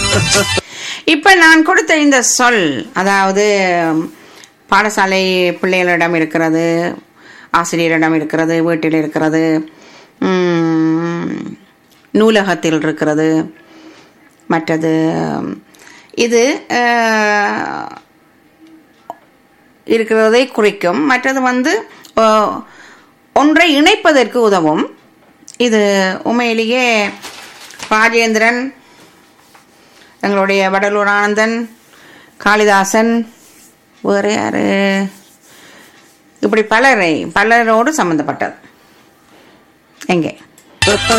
இப்ப நான் கொடுத்த இந்த சொல் அதாவது பாடசாலை பிள்ளைகளிடம் இருக்கிறது ஆசிரியரிடம் இருக்கிறது வீட்டில் இருக்கிறது உம், நூலகத்தில் இருக்கிறது மற்றது இது அஹ், இருக்கிறதை குறிக்கும் மற்றது வந்து அஹ், ஒன்றை இணைப்பதற்கு உதவும் இது உண்மையிலேயே ராஜேந்திரன் எங்களுடைய வடலூர் ஆனந்தன் காளிதாசன் வேறு யாரு இப்படி பலரை பலரோடு சம்பந்தப்பட்டது எங்கே